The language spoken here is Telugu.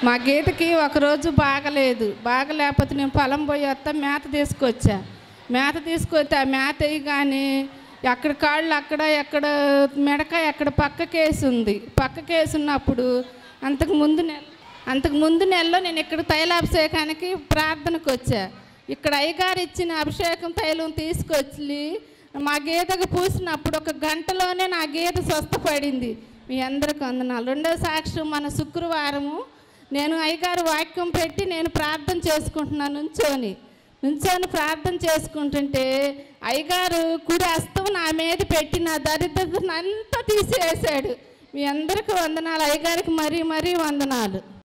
మా గీతకి ఒకరోజు బాగలేదు బాగలేకపోతే నేను పొలం పోయి వస్తా మేత తీసుకొచ్చా మేత తీసుకొస్తే ఆ మేత కానీ ఎక్కడ కాళ్ళు అక్కడ ఎక్కడ మెడక ఎక్కడ పక్కకేసి ఉంది పక్కకేసి ఉన్నప్పుడు అంతకు ముందు నెల అంతకు ముందు నెలలో నేను ఇక్కడ తైలాభిషేకానికి ప్రార్థనకు వచ్చా ఇక్కడ అయ్యగారు ఇచ్చిన అభిషేకం తైలం తీసుకొచ్చి మా గీతకు పూసినప్పుడు ఒక గంటలోనే నా గీత స్వస్థపడింది మీ అందరికి వందనాలు రెండో సాక్ష్యం మన శుక్రవారము నేను అయ్యగారు వాక్యం పెట్టి నేను ప్రార్థన చేసుకుంటున్నాను నుంచొని నుంచొని ప్రార్థన చేసుకుంటుంటే అయ్యగారు కుడి హస్తం నా మీద పెట్టి నా దరిద్రతను అంతా తీసేసాడు మీ అందరికీ వందనాలు అయ్యగారికి మరీ మరీ వందనాలు